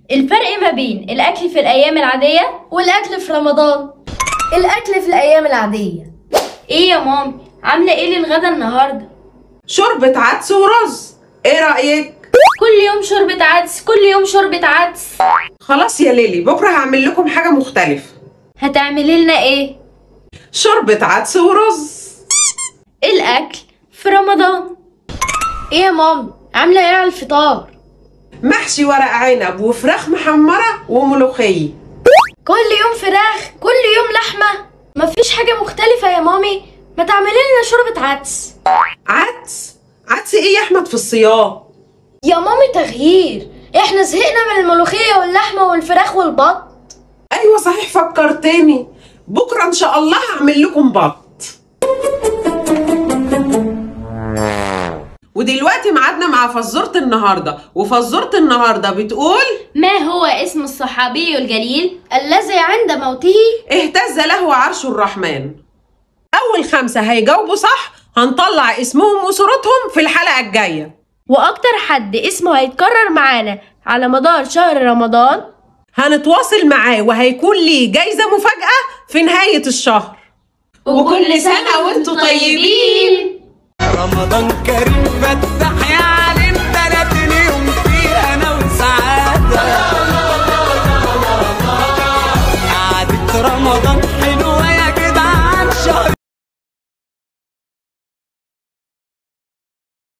الفرق ما بين الأكل في الأيام العادية والأكل في رمضان الأكل في الأيام العادية إيه يا مامي عاملة إيه للغدا النهاردة شوربة عدس ورز ايه رأيك؟ كل يوم شوربة عدس كل يوم شوربة عدس خلاص يا ليلي بكرة هعمل لكم حاجة مختلفة هتعملي لنا إيه شوربة عدس ورز الأكل في رمضان إيه يا مامي عاملة إيه على الفطار محشي ورق عنب وفراخ محمرة وملوخية كل يوم فراخ كل يوم لحمة مفيش حاجة مختلفة يا مامي ما تعملي لنا شوربة عدس عدس عدس ايه يا احمد في الصيام يا مامي تغيير احنا زهقنا من الملوخية واللحمة والفراخ والبط ايوه صحيح فكرتني بكرة ان شاء الله هعمل لكم بط ودلوقتي ميعادنا مع فزورة النهاردة وفزورة النهاردة بتقول ما هو اسم الصحابي الجليل الذي عند موته اهتز له عرش الرحمن أول خمسة هيجاوبوا صح هنطلع اسمهم وصورتهم في الحلقة الجاية وأكتر حد اسمه هيتكرر معانا على مدار شهر رمضان هنتواصل معاه وهيكون ليه جايزة مفاجأة في نهاية الشهر وكل سنة وانتم طيبين رمضان كريم فتح يا